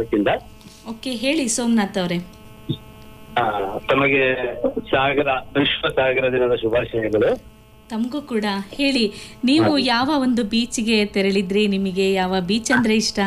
ತಾಲೂಕಿಂದ okay ಹೇಳಿ ಸೋಮನಾಥ್ ಅವರೇ ಆ, ತಮಗೆ ಸಾಗರ ವಿಶ್ವ ಸಾಗರ ದಿನದ ಶುಭಾಶಯಗಳು ತಮಗೂ ಕೂಡ ಹೇಳಿ ನೀವು ಯಾವ ಒಂದು ಬೀಚ್ಗೆ ತೆರಳಿದ್ರಿ ನಿಮಗೆ ಯಾವ ಬೀಚ್ ಅಂದ್ರೆ ಇಷ್ಟ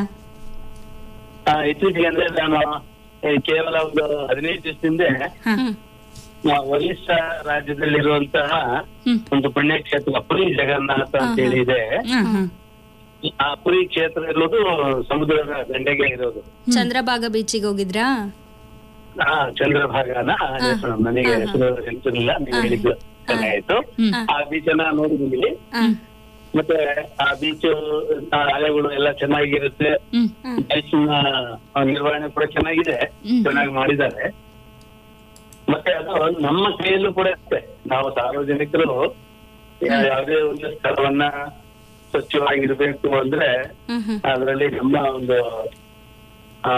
ಆ, ಇತ್ತೀಚೆಗೆ ಅಂದ್ರೆ ನಾನು ಈ ಕೇವಲ ಒಂದು ಹದಿನೈದು ದಿವಸದಿಂದ ಹಾ. ಆ, ಒರಿಸ್ಸಾ ರಾಜ್ಯದಲ್ಲಿರುವಂತಹ ಹ್ಮ್. ಒಂದು ಪುಣ್ಯಕ್ಷೇತ್ರ ಪುರಿ ಜಗನ್ನಾಥ ಅಂತ ಹೇಳಿ ಇದೆ ಹಾ, ಹಾ. ಆ ಪುರಿ ಕ್ಷೇತ್ರ ಇರೋದು ಸಮುದ್ರದ ದಂಡೆಗೆ ಇರೋದು ಚಂದ್ರಭಾಗ ಬೀಚಿಗೆ ಹೋಗಿದ್ರಾ ಆ ಚಂದ್ರಭಾಗನ ಹೆಸರು ನನಗೆ ಹೆಸರು ನೆನಪಿರಲಿಲ್ಲ ನೀವು ಹೇಳಿದ್ದು ಚೆನ್ನಾಯ್ತು ಆ ಬೀಚ್ ಅನ್ನ ನೋಡಿದೀವಿ ಮತ್ತೆ ಆ ಬೀಚ್ ಅಲೆಗಳು ಎಲ್ಲ ಚೆನ್ನಾಗಿರುತ್ತೆ ಹ್ಮ್. ಬೀಚ್ ನಿರ್ವಹಣೆ ಕೂಡ ಚೆನ್ನಾಗಿದೆ ಚೆನ್ನಾಗಿ ಮಾಡಿದ್ದಾರೆ ಮತ್ತೆ ಅದು ನಮ್ಮ ಕೈಯಲ್ಲೂ ಕೂಡ ಇರುತ್ತೆ ನಾವು ಸಾರ್ವಜನಿಕರು ಯಾ- ಯಾವುದೇ ಒಂದು ಸ್ಥಳವನ್ನ ಸ್ವಚ್ಛವಾಗಿರ್ಬೇಕು ಅಂದ್ರೆ ಹ್ಮ್ ಹ್ಮ್ ಅದರಲ್ಲಿ ನಮ್ಮ ಒಂದು ಆ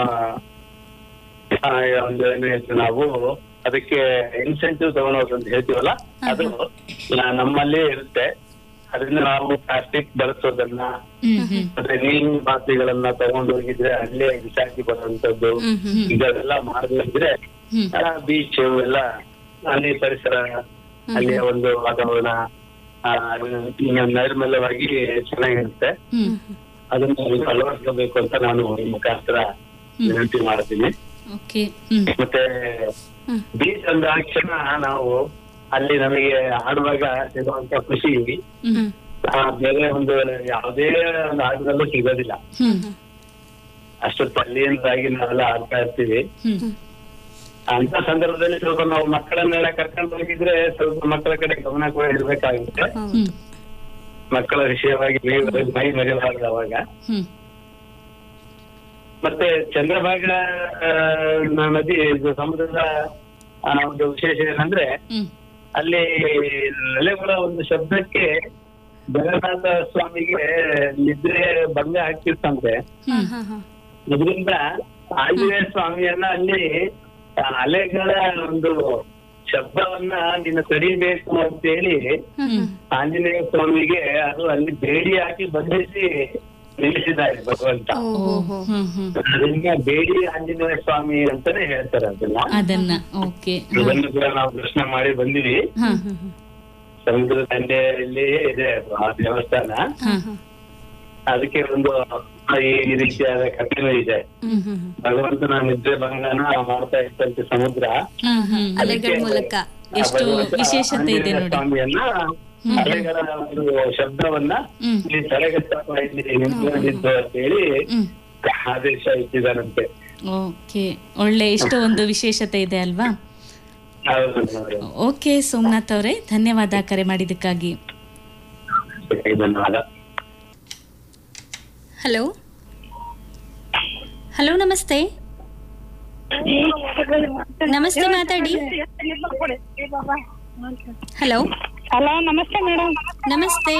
ಆ, ಒಂದು ಏನು ಹೇಳ್ತೀವಿ ನಾವು ಅದಕ್ಕೆ ಇನ್ಸೆಂಟಿವ್ ತಗೊಳೋದು ಅಂತ ಹೇಳ್ತೀವಲ್ಲ ಅದು ನಾ- ನಮ್ಮಲ್ಲಿ ಇರುತ್ತೆ ಅದರಿಂದ ನಾವು ಪ್ಲಾಸ್ಟಿಕ್ ಬಳಸೋದನ್ನ ಹ್ಮ್, ಹ್ಮ್. ಮತ್ತೆ ನೀರಿನ ಪಾತ್ರೆಗಳನ್ನ ತಗೊಂಡು ಹೋಗಿದ್ರೆ ಅಲ್ಲೇ ಬಿಸಾಕಿ ಬರುವಂತದ್ದು ಇದೆಲ್ಲ ಮಾಡದಿದ್ರೆ ಬೀಚ್ ಎಲ್ಲ ಅಲ್ಲಿ ಪರಿಸರ ಅಲ್ಲಿಯ ಒಂದು ವಾತಾವರಣ ಆ, ನೈರ್ಮಲ್ಯವಾಗಿ ಚೆನ್ನಾಗಿರುತ್ತೆ ಹ್ಮ್. ಅದನ್ನ ನೀವು ಅಳವಡಿಸ್ಕೋಬೇಕು ಅಂತ ನಾನು ಈ ಮುಖಾಂತರ ವಿನಂತಿ ಮಾಡ್ತೀನಿ ಓಕೆ ಹ್ಮ್ ಮತ್ತೆ ಬೀಚ್ ಅಂದಾಕ್ಷಣ ನಾವು ಅಲ್ಲಿ ನಮಗೆ ಆಡುವಾಗ ಸಿಗುವಂತ ಖುಷಿ ಹ್ಮ್ ಆ, ಬೇರೆ ಒಂದು ಯಾವುದೇ ಒಂದು ಆಟದಲ್ಲೂ ಸಿಗೋದಿಲ್ಲ ಹ್ಮ್ ಅಷ್ಟು ತಲ್ಲಿಯಿಂದಾಗಿ ನಾವೆಲ್ಲ ಆಡ್ತಾ ಇರ್ತೀವಿ ಹ್ಮ್ ಅಂತ ಸಂದರ್ಭದಲ್ಲಿ ಸ್ವಲ್ಪ ನಾವು ಮಕ್ಕಳನ್ನೆಲ್ಲ ಕರ್ಕೊಂಡು ಹೋಗಿದ್ರೆ ಸ್ವಲ್ಪ ಮಕ್ಕಳ ಕಡೆ ಗಮನ ಕೂಡ ಇರ್ಬೇಕಾಗುತ್ತೆ ಹ್ಮ್ ಮಕ್ಕಳ ವಿಷಯವಾಗಿ ಮೈ ಮೈ ಮರೆಯಬಾರದು ಅವಾಗ ಹ್ಮ್ ಮತ್ತೆ ಚಂದ್ರಭಾಗ ಆ, ನದಿ ಇದು ಸಮುದ್ರದ ಆ, ಒಂದು ವಿಶೇಷ ಏನಂದ್ರೆ ಹ್ಮ್ ಅಲ್ಲಿ ಅಲೆಗಳ ಒಂದು ಶಬ್ದಕ್ಕೆ ಜಗನ್ನಾಥ ಸ್ವಾಮಿಗೆ ನಿದ್ರೆ ಭಂಗ ಆಗ್ತಿರ್ತಂತೆ ಹ್ಮ್ ಹ್ಮ್ ಹ್ಮ್ ಇದರಿಂದ ಆಂಜನೇಯ ಸ್ವಾಮಿಯನ್ನ ಅಲ್ಲಿ ಆ ಅಲೆಗಳ ಒಂದು ಶಬ್ದವನ್ನ ನೀನು ತಡಿಬೇಕು ಅಂತೇಳಿ ಆಂಜನೇಯ ಸ್ವಾಮಿಗೆ ಅದು ಅಲ್ಲಿ ಬೇಡಿ ಹಾಕಿ ಬಂಧಿಸಿ ನಿಲ್ಲಿಸಿದ್ದಾರೆ ಭಗವಂತ ಓಹೋ ಹ್ಮ್ ಹ್ಮ್ ಅದನ್ನ ಬೇಡಿ ಆಂಜನೇಯ ಸ್ವಾಮಿ ಅಂತಾನೆ ಹೇಳ್ತಾರೆ ಅದನ್ನ ಅದನ್ನ ಓಕೆ ಇದನ್ನು ಕೂಡ ನಾವು ದರ್ಶನ ಮಾಡಿ ಬಂದಿವಿ ಹಾ ಸಮುದ್ರ ದಂಡೆಯಲ್ಲಿ ಇದೆ ಆ ದೇವಸ್ಥಾನ ಹಾ ಅದಕ್ಕೆ ಒಂದು ಈ ರೀತಿಯಾದ ಕಥೆನೂ ಇದೆ ಹ್ಮ್ ಹ್ಮ್ ಹ್ಮ್ ಭಗವಂತನ ನಿದ್ರೆ ಭಂಗನ ಮಾಡ್ತಾ ಇತ್ತಂತೆ ಸಮುದ್ರ ಹ್ಮ್ ಹ್ಮ್ ಅಲೆಗಳ ಮೂಲಕ ಎಷ್ಟು ಭಗವಂತ ವಿಶೇಷತೆ ಇದೆ ಆಂಜನೇಯ ನೋಡಿ. ಸ್ವಾಮಿಯನ್ನ ಅಲೆಗಳ ಒಂದು ಶಬ್ದವನ್ನ ಹ್ಮ್. ಇಲ್ಲಿ ತಡೆಗಟ್ಟಪ್ಪ ಇಲ್ಲಿ ನಿಂತ್ಕೊಂಡಿದ್ದು ಅಂತ ಹೇಳಿ ಹ್ಮ್ ಆದೇಶ ಇಟ್ಟಿದ್ದಾರಂತೆ ಓಕೆ ಒಳ್ಳೆ ಎಷ್ಟು ಒಂದು ವಿಶೇಷತೆ ಇದೆ ಅಲ್ವಾ ಹೌದು ಹೌದು. ಓಕೆ ಸೋಮನಾಥ್ ಅವರೇ ಧನ್ಯವಾದ ಕರೆ ಮಾಡಿದ್ದಕ್ಕಾಗಿ ಧನ್ಯವಾದ ಹಲೋ ಹಲೋ ನಮಸ್ತೆ ನಮಸ್ತೆ ಮಾತಾಡಿ ಹಲೋ ಹಲೋ ನಮಸ್ತೆ ಮೇಡಮ್ ನಮಸ್ತೆ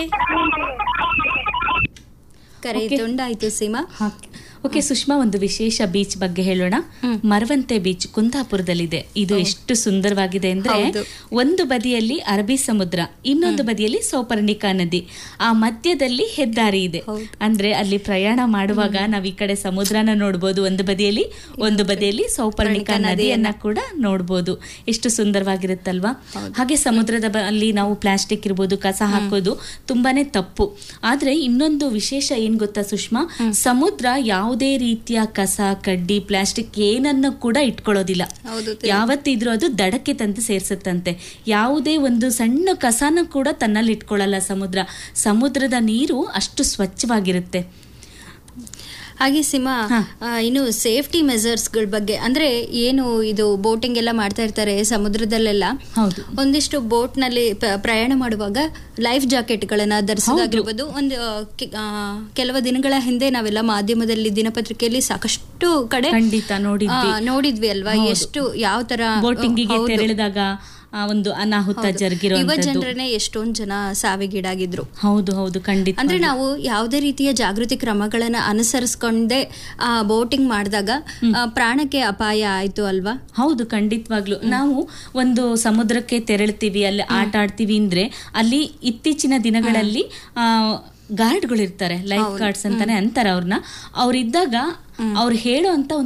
ಕರೆ ತುಂಡಾಯ್ತು ಸೀಮಾ ಹಾ. ಓಕೆ ಸುಷ್ಮಾ ಒಂದು ವಿಶೇಷ ಬೀಚ್ ಬಗ್ಗೆ ಹೇಳೋಣ ಮರವಂತೆ ಬೀಚ್ ಕುಂದಾಪುರದಲ್ಲಿದೆ ಇದು ಎಷ್ಟು ಸುಂದರವಾಗಿದೆ ಅಂದ್ರೆ ಹೌದು. ಒಂದು ಬದಿಯಲ್ಲಿ ಅರಬ್ಬಿ ಸಮುದ್ರ ಇನ್ನೊಂದು ಬದಿಯಲ್ಲಿ ಸೌಪರ್ಣಿಕಾ ನದಿ ಆ ಮಧ್ಯದಲ್ಲಿ ಹೆದ್ದಾರಿ ಇದೆ ಅಂದ್ರೆ ಅಲ್ಲಿ ಪ್ರಯಾಣ ಮಾಡುವಾಗ ನಾವ್ ಈ ಕಡೆ ಸಮುದ್ರನ ನೋಡ್ಬೋದು ಒಂದು ಬದಿಯಲ್ಲಿ ಒಂದು ಬದಿಯಲ್ಲಿ ಸೌಪರ್ಣಿಕಾ ನದಿಯನ್ನ ಕೂಡ ನೋಡ್ಬೋದು ಎಷ್ಟು ಸುಂದರವಾಗಿರುತ್ತಲ್ವಾ ಹಾಗೆ ಸಮುದ್ರದ ಬ- ಅಲ್ಲಿ ನಾವು ಪ್ಲಾಸ್ಟಿಕ್ ಇರ್ಬೋದು ಕಸ ಹಾಕೋದು ತುಂಬಾನೇ ತಪ್ಪು ಆದ್ರೆ ಇನ್ನೊಂದು ವಿಶೇಷ ಏನ್ ಗೊತ್ತಾ ಸುಷ್ಮಾ ಸಮುದ್ರ ಯಾವುದೇ ರೀತಿಯ ಕಸ ಕಡ್ಡಿ ಪ್ಲಾಸ್ಟಿಕ್ ಏನನ್ನು ಕೂಡ ಇಟ್ಕೊಳ್ಳೋದಿಲ್ಲ ಹೌದು ಯಾವತ್ತಿದ್ರೂ ಅದು ದಡಕ್ಕೆ ತಂದು ಸೇರ್ಸುತ್ತಂತೆ ಯಾವುದೇ ಒಂದು ಸಣ್ಣ ಕಸನ ಕೂಡ ತನ್ನಲ್ಲಿ ಇಟ್ಕೊಳ್ಳಲ್ಲ ಸಮುದ್ರ ಸಮುದ್ರದ ನೀರು ಅಷ್ಟು ಸ್ವಚ್ಛವಾಗಿರುತ್ತೆ ಹಾಗೆ ಸಿಮಾ ಆ, ಇನ್ನು ಸೇಫ್ಟಿ ಮೆಸರ್ಸ್ಗಳ ಬಗ್ಗೆ ಅಂದ್ರೆ ಏನು ಇದು ಬೋಟಿಂಗ್ ಎಲ್ಲ ಮಾಡ್ತಾ ಇರ್ತಾರೆ ಸಮುದ್ರದಲ್ಲೆಲ್ಲ ಹೌದು ಒಂದಿಷ್ಟು ಬೋಟ್ ನಲ್ಲಿ ಪ- ಪ್ರಯಾಣ ಮಾಡುವಾಗ ಲೈಫ್ ಜಾಕೆಟ್ ಗಳನ್ನ ಧರಿಸೋದಾಗಿರ್ಬೋದು ಒಂದು ಆ, ಕೆ- ಆ, ಕೆಲವು ದಿನಗಳ ಹಿಂದೆ ನಾವೆಲ್ಲ ಮಾಧ್ಯಮದಲ್ಲಿ ದಿನಪತ್ರಿಕೆಯಲ್ಲಿ ಸಾಕಷ್ಟು ಕಡೆ ಖಂಡಿತ ನೋಡಿದ್ವಿ ಆ, ನೋಡಿದ್ವಿ ಅಲ್ವಾ ಎಷ್ಟು ಯಾವ ತರ ಬೋಟಿಂಗಿಗೆ ಹೌದು. ತೆರಳಿದಾಗ ಆ ಒಂದು ಅನಾಹುತ ಯುವ ಜರುಗಿರುವಂತದ್ದು ಜನರನ್ನೇ ಎಷ್ಟೊಂದ್ ಜನ ಸಾವಿಗೀಡಾಗಿದ್ರು ಹೌದು ಹೌದು ಖಂಡಿತ ಅಂದ್ರೆ ನಾವು ಯಾವುದೇ ರೀತಿಯ ಜಾಗೃತಿ ಕ್ರಮಗಳನ್ನ ಅನುಸರಿಸ್ಕೊಂಡೆ ಆ ಬೋಟಿಂಗ್ ಮಾಡಿದಾಗ ಪ್ರಾಣಕ್ಕೆ ಅಪಾಯ ಆಯ್ತು ಅಲ್ವಾ ಹೌದು ಖಂಡಿತವಾಗ್ಲು ನಾವು ಒಂದು ಸಮುದ್ರಕ್ಕೆ ತೆರಳ್ತೀವಿ ಅಲ್ಲಿ ಆಟ ಆಡ್ತೀವಿ ಅಂದ್ರೆ ಅಲ್ಲಿ ಇತ್ತೀಚಿನ ದಿನಗಳಲ್ಲಿ ಆ ಗಾರ್ಡ್ಗಳು ಇರ್ತಾರೆ ಲೈಫ್ ಗಾರ್ಡ್ಸ್ ಅಂತಾನೆ ಅಂತಾರೆ ಅವ್ರನ್ನ ಅವ್ರಿದ್ದಾಗ ಅವ್ರು ಹೇಳೋ ಅಂತ